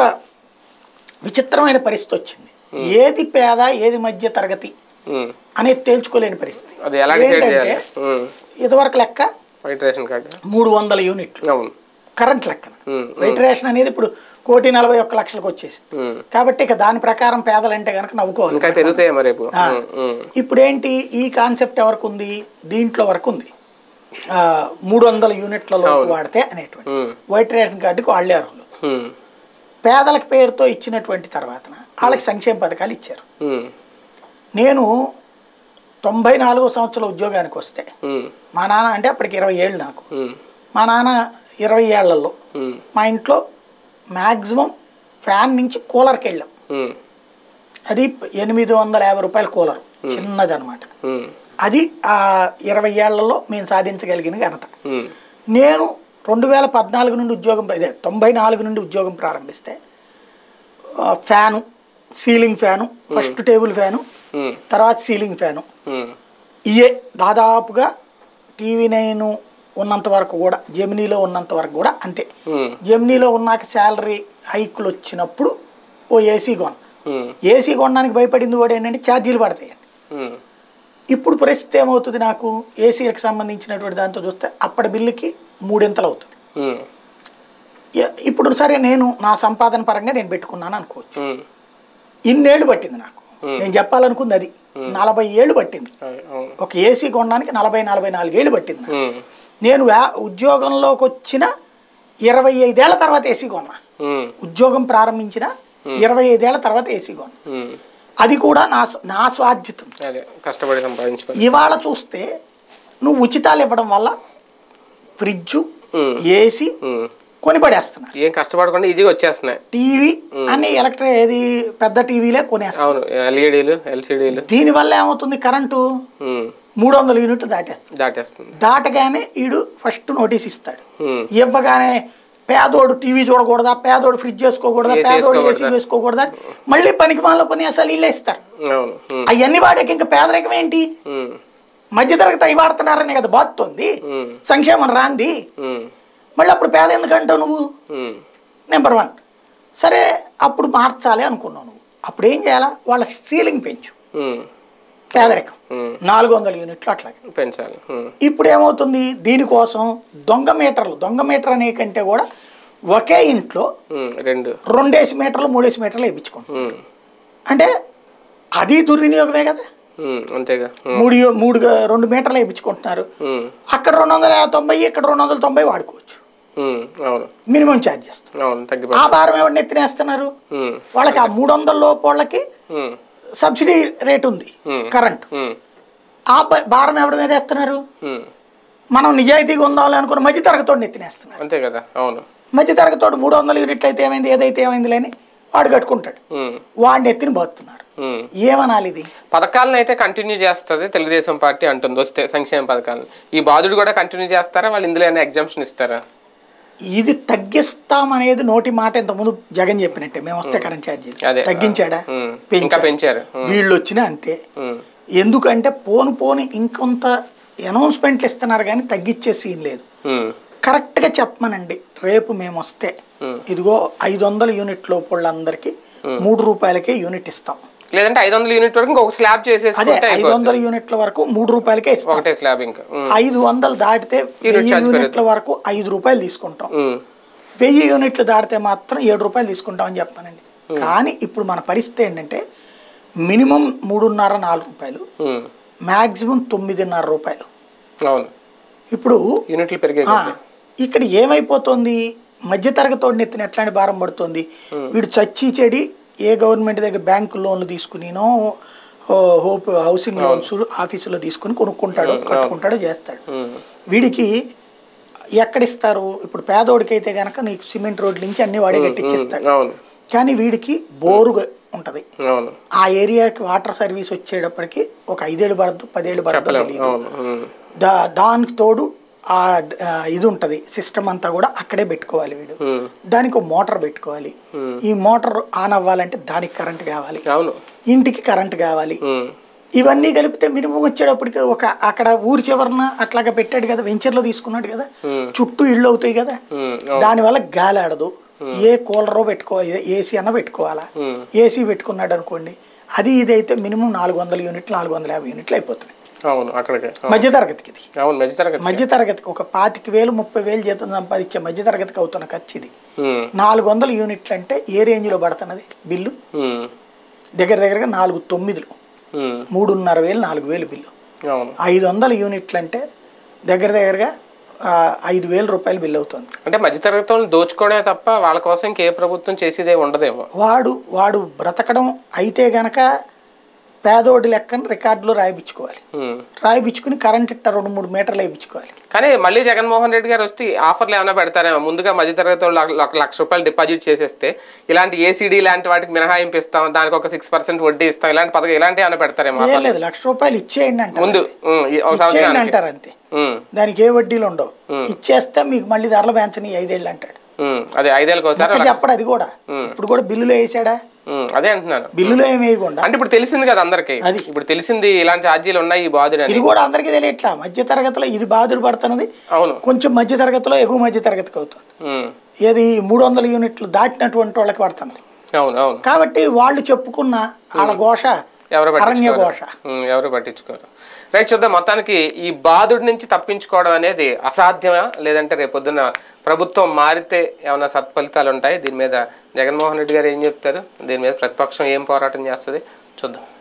విచిత్రమైన పరిస్థితి వచ్చింది ఏది పేద ఏది మధ్య తరగతి ఉమ్, అనేది తేల్చుకోలేని పరిస్థితి అది ఎలా డిసైడ్ ఏంటంటే చేయాలి ఉమ్, ఇదివరకు లెక్క వైట్ రేషన్ కార్డు మూడు వందల యూనిట్లు అవును కరెంట్ లెక్కన ఉమ్, వెయిట్ రేషన్ అనేది ఇప్పుడు కోటి నలభై ఒక్క లక్షలకు వచ్చేసి ఉమ్. కాబట్టి ఇక దాని ప్రకారం పేదలంటే కనుక నవ్వుకోవాలి ఇంకా పెరుగుతాయేమో రేపు ఉమ్, ఉమ్, ఇప్పుడు ఏంటి ఈ కాన్సెప్ట్ ఎవరికి ఉంది దీంట్లో వరకు ఉంది ఆ, మూడు వందల యూనిట్లలో వాడితే అనేటువంటి ఉమ్, వైట్ రేషన్ కార్డుకి వాళ్ళే అర్హులు ఉమ్, పేదలకు పేరుతో ఇచ్చినటువంటి తర్వాత వాళ్ళకి సంక్షేమ పథకాలు ఇచ్చారు ఉమ్, నేను తొంభై నాలుగో సంవత్సరం ఉద్యోగానికి వస్తే ఉమ్, మా నాన్న అంటే అప్పటికి ఇరవై ఏళ్ళు నాకు ఉమ్, మా నాన్న ఇరవై ఏళ్లలో ఉమ్, మా ఇంట్లో మ్యాక్సిమం ఫ్యాన్ నుంచి కూలర్కి వెళ్ళాం ఉమ్, అది ఎనిమిది వందల యాభై రూపాయల కూలర్ చిన్నది అనమాట ఉమ్, అది ఆ ఇరవై ఏళ్లలో మేము సాధించగలిగిన ఘనత ఉమ్, నేను రెండు వేల పద్నాలుగు నుండి ఉద్యోగం ఇదే తొంభై నాలుగు నుండి ఉద్యోగం ప్రారంభిస్తే ఆ, fan ceiling fan first table fan um, తర్వాత సీలింగ్ ఫ్యాను ఉమ్, ఇయే దాదాపుగా టీవీ నైన్ ఉన్నంత వరకు కూడా జెమినీలో ఉన్నంత వరకు కూడా అంతే ఉమ్, జెమినీలో ఉన్నాక శాలరీ హైకులు వచ్చినప్పుడు ఓ ఏసీ కొన ఉమ్, ఏసీ కొనడానికి భయపడింది కూడా ఏంటంటే ఛార్జీలు పడతాయి ఉమ్, ఇప్పుడు పరిస్థితి ఏమవుతుంది నాకు ఏసీలకు సంబంధించినటువంటి దాంతో చూస్తే అప్పటి బిల్లుకి మూడింతలు అవుతుంది ఉమ్, ఎ- ఇప్పుడు సరే నేను నా సంపాదన పరంగా నేను పెట్టుకున్నాను అనుకోవచ్చు ఉమ్, ఇన్నేళ్ళు పట్టింది నాకు నేను చెప్పాలనుకుంది అది నలభై ఏళ్ళు పట్టింది అదే, అవును ఒక ఏసీ కొనడానికి నలభై నలభై నాలుగేళ్ళు పట్టింది నాకు. ఉమ్, నేను వ్యా- ఉద్యోగంలోకి వచ్చిన ఇరవై ఐదేళ్ల తర్వాత ఏసీ కొన్నా ఉమ్, ఉద్యోగం ప్రారంభించిన ఇరవై ఐదేళ్ల తర్వాత ఏసీ కొన్నా ఉమ్, అది కూడా నా స్వ- నా స్వాధ్యతం అదే కష్టపడి సంపాదించుకొని ఇవాళ చూస్తే నువ్వు ఉచితాలు ఇవ్వడం వల్ల ఫ్రిడ్జు ఉమ్, ఏసీ ఉమ్. కొని పడేస్తున్నారు ఏం కష్టపడకుండా ఈజీగా వచ్చేస్తున్నాయి టీవీ అన్ని ఎలక్ట్రిక్ ఏది పెద్ద టీవీలే కొనేస్తారు అవును ఎల్ఈడీలు ఎల్సిడీలు దీనివల్ల ఏమవుతుంది కరెంటు మూడు వందల యూనిట్లు దాటేస్తుంది దాటేస్తుంది దాటగానే వీడు ఫస్ట్ నోటీస్ ఇస్తాడు ఉమ్, ఇవ్వగానే పేదోడు టీవీ చూడకూడదా పేదోడు ఫ్రిడ్జ్ చేసుకోకూడదా ఏసీ పేదోడు ఏసీ వేసుకోకూడదా? వేసుకోకూడదా మళ్ళీ పనికి మాల పని అసలు వీళ్ళే ఇస్తారు అవును ఉమ్, అవన్నీ వాడేకి ఇంకా పేదరికం ఏంటి ఉమ్, మధ్యతరగతి అవి వాడుతున్నారని కదా బాగుతుంది ఉమ్, సంక్షేమం రాంది ఉమ్, మళ్ళీ అప్పుడు పేద ఎందుకంటావు నువ్వు ఉమ్, నెంబర్ వన్ సరే అప్పుడు మార్చాలి అనుకున్నావు నువ్వు అప్పుడు ఏం చేయాలా వాళ్ళ సీలింగ్ పెంచు ఉమ్, పేదరికం ఉమ్, నాలుగు వందల యూనిట్లు అట్లాగే పెంచాలి ఉమ్, ఇప్పుడు ఏమవుతుంది దీనికోసం దొంగ మీటర్లు దొంగ మీటర్ అనే కంటే కూడా ఒకే ఇంట్లో ఉమ్, రెండు రెండేసి మీటర్లు మూడేసి మీటర్లు వేయించుకుంటాం ఉమ్, అంటే అది దుర్వినియోగమే కదా ఉమ్, అంతేగా ఉమ్, మూడు యూ- మూడు రెండు మీటర్లు వేయించుకుంటున్నారు ఉమ్, అక్కడ రెండు వందల తొంభై ఇక్కడ రెండు వందల తొంభై వాడుకోవచ్చు ఉమ్, అవును మినిమం ఛార్జెస్ అవును ఆ తగ్గిపోతుంది భారం ఎవరిని ఎత్తినేస్తున్నారు ఉమ్, వాళ్ళకి ఆ మూడు వందల లోపు వాళ్ళకి ఉమ్, సబ్సిడీ రేట్ ఉంది Hmm. కరెంట్ ఉమ్, ఆ బ- భారం ఎవరి మీద ఎత్తున్నారు ఉమ్, మనం నిజాయితీగా ఉందాలి అనుకున్న మధ్య తరగతోడిని ఎత్తినేస్తున్నారు అంతే కదా అవును మధ్య తరగతోడు మూడు వందల యూనిట్లు అయితే ఏమైంది ఏదైతే ఏమైంది లేని వాడు కట్టుకుంటాడు ఉమ్, వాడిని ఎత్తిని బతున్నారు ఉమ్. ఏమనాలి ఇది పథకాలను అయితే కంటిన్యూ చేస్తుంది తెలుగుదేశం పార్టీ అంటుంది వస్తే సంక్షేమ పథకాలను ఈ బాధుడు కూడా కంటిన్యూ చేస్తారా వాళ్ళు ఇందులో ఏమైనా ఎగ్జామ్షన్ ఇస్తారా ఇది తగ్గిస్తామనేది నోటి మాట ఇంతకుముందు జగన్ చెప్పినట్టే మేము వస్తే కరెంట్ ఛార్జీలు అదే తగ్గించాడా ఉమ్, ఇంకా పెంచారు ఉమ్, వీళ్ళు వచ్చినా అంతే ఉమ్, ఎందుకంటే పోను పోను ఇంకొంత అనౌన్స్మెంట్లు ఇస్తున్నారు కానీ తగ్గించే సీన్ లేదు ఉమ్, కరెక్ట్గా చెప్పమనండి రేపు మేము వస్తే Hmm. ఇదిగో ఐదు వందల యూనిట్ లోపళ్ళందరికీ మూడు రూపాయలకే యూనిట్ ఇస్తాం లేదంటే ఐదు వందల యూనిట్ వరకు ఇంకొక స్లాబ్ అదే చేసేసుకుంటే ఐదు అయిపోతుంది వందల యూనిట్ల వరకు మూడు రూపాయలకే ఇస్తాం ఒకటే స్లాబ్ ఇంకా ఉమ్, ఐదు వందలు దాటితే వెయ్యి charge యూనిట్ల వరకు ఐదు రూపాయలు తీసుకుంటాం ఉమ్, వెయ్యి యూనిట్లు దాటితే మాత్రం ఏడు రూపాయలు తీసుకుంటామని చెప్తానండి కానీ ఇప్పుడు మన పరిస్థితి ఏంటంటే మినిమం మూడున్నర నాలుగు రూపాయలు ఉమ్, మ్యాక్సిమం తొమ్మిదిన్నర రూపాయలు అవును ఇప్పుడు యూనిట్లు పెరిగే ఆ, ఇక్కడ ఏమైపోతుంది మధ్యతరగతోడిని ఎత్తిన ఎట్లాంటి భారం పడుతుంది వీడు చచ్చి చెడి ఏ గవర్నమెంట్ దగ్గర బ్యాంకు లోన్లు తీసుకునినో హో- హోప్ హౌసింగ్ లోన్స్ ఆఫీసులో తీసుకుని కొనుక్కుంటాడు కట్టుకుంటాడు చేస్తాడు వీడికి ఎక్కడిస్తారు ఇప్పుడు పేదోడికి అయితే కనుక నీకు సిమెంట్ రోడ్ల నుంచి అన్ని వాడే కట్టించేస్తాడు అవును కానీ వీడికి బోరుగా ఉంటది అవును ఆ ఏరియాకి వాటర్ సర్వీస్ వచ్చేటప్పటికి ఒక ఐదేళ్ళు పడద్దు పదేళ్ళు పడద్దు చెప్పలేము తెలియదు అవును ఉమ్, దా దానికి తోడు ఆ డ- ఆ ఇది ఉంటుంది సిస్టమ్ అంతా కూడా అక్కడే పెట్టుకోవాలి వీడు ఉమ్, దానికి ఒక మోటార్ పెట్టుకోవాలి ఈ మోటార్ ఆన్ అవ్వాలంటే దానికి కరెంట్ కావాలి అవును ఇంటికి కరెంట్ కావాలి ఉమ్, ఇవన్నీ కలిపితే మినిమం వచ్చేటప్పటికి ఒక అక్కడ ఊరి చివరన అట్లాగా పెట్టాడు కదా వెంచర్లో తీసుకున్నాడు కదా ఉమ్, చుట్టూ ఇళ్ళు అవుతాయి కదా ఉమ్, అవును దానివల్ల గాలి ఆడదు ఏ కూలరో పెట్టుకో ఏసీ అన్న పెట్టుకోవాలా ఉమ్, ఏసీ పెట్టుకున్నాడు అనుకోండి అది ఇది అయితే మినిమం నాలుగు వందల యూనిట్లు నాలుగు వందల యాభై యూనిట్లు అయిపోతున్నాయి అవును అక్కడికే అవును. మధ్యతరగతికి ఇది అవును మధ్య తరగతి మధ్యతరగతికి ఒక పాతిక వేలు ముప్పై వేలు జీతం సంపాదించే మధ్యతరగతికి అవుతున్న ఖర్చు ఇది ఉమ్, నాలుగు వందల యూనిట్లు అంటే ఏ రేంజ్లో పడుతున్నది బిల్లు ఉమ్, దగ్గర దగ్గరగా నాలుగు తొమ్మిదిలు ఉమ్, మూడున్నర వేలు నాలుగు వేలు బిల్లు అవును ఐదు వందల యూనిట్లు అంటే దగ్గర దగ్గరగా ఆ, ఐదు వేల రూపాయలు బిల్లు అవుతుంది అంటే మధ్యతరగతి వాళ్ళని దోచుకోవడమే తప్ప వాళ్ళ కోసం ఇంకే ప్రభుత్వం చేసేదే ఉండదేమో వాడు వాడు బ్రతకడం అయితే గనక పేదోడి లెక్కన రికార్డులో రాయిపించుకోవాలి ఉమ్. రాయిపించుకుని కరెంట్ ఇట్ట రెండు మూడు మీటర్లు వేయించుకోవాలి కానీ మళ్ళీ జగన్మోహన్ రెడ్డి గారు వస్తే ఆఫర్లు ఏమైనా పెడతారేమో ముందుగా మధ్యతరగతి వాళ్ళు లక్ష- లక్ష- లక్ష రూపాయలు డిపాజిట్ చేసేస్తే ఇలాంటి ఏసీడీ లాంటి వాటికి మినహాయింపు ఇస్తాం దానికి ఒక సిక్స్ పర్సెంట్ వడ్డీ ఇస్తాం ఇలాంటి పథకం ఇలాంటివి ఏమైనా పెడతారేమో ఏం ఆఫర్లు? లేదు లక్ష రూపాయలు ఇచ్చేయండి అంటారు ముందు ఉమ్, ఈ ఒక ఇచ్చేయండి సంవత్సరానికి అంటారు అంతే ఉమ్, దానికి ఏ వడ్డీలు ఉండవు ఇచ్చేస్తే మీకు మళ్ళీ ధరలు పెంచని ఐదేళ్ళు అంటాడు ఉమ్, అదే ఐదేళ్ళకి ఒకసారి ఇంకా చెప్పడు అది కూడా ఇప్పుడు కూడా బిల్లులో వేసాడా ఉమ్, అదే అంటున్నాను బిల్లులో ఏమి వేయకుండా అంటే ఇప్పుడు తెలిసింది కదా అందరికి అది. ఇప్పుడు తెలిసింది ఇలాంటి ఛార్జీలు ఉన్నాయి ఈ బాధుడు అని ఇది కూడా అందరికీ తెలియట్లా మధ్య తరగతిలో ఇది బాధలు పడుతున్నది అవును కొంచెం మధ్య తరగతిలో ఎగువ మధ్య తరగతికి అవుతుంది ఉమ్, ఏది మూడు వందల యూనిట్లు దాటినటువంటి వాళ్ళకి పడుతున్నది అవును అవును కాబట్టి వాళ్ళు చెప్పుకున్న వాళ్ళ ఘోష ఎవరు అరణ్య పట్టించుకోరు ఘోష ఉమ్, ఎవరు పట్టించుకోరు రైట్ చూద్దాం మొత్తానికి ఈ బాధుడి నుంచి తప్పించుకోవడం అనేది అసాధ్యమా లేదంటే రేపొద్దున ప్రభుత్వం మారితే ఏమైనా సత్ఫలితాలు ఉంటాయి దీని మీద జగన్మోహన్ రెడ్డి గారు ఏం చెప్తారు దీని మీద ప్రతిపక్షం ఏం పోరాటం చేస్తుంది చూద్దాం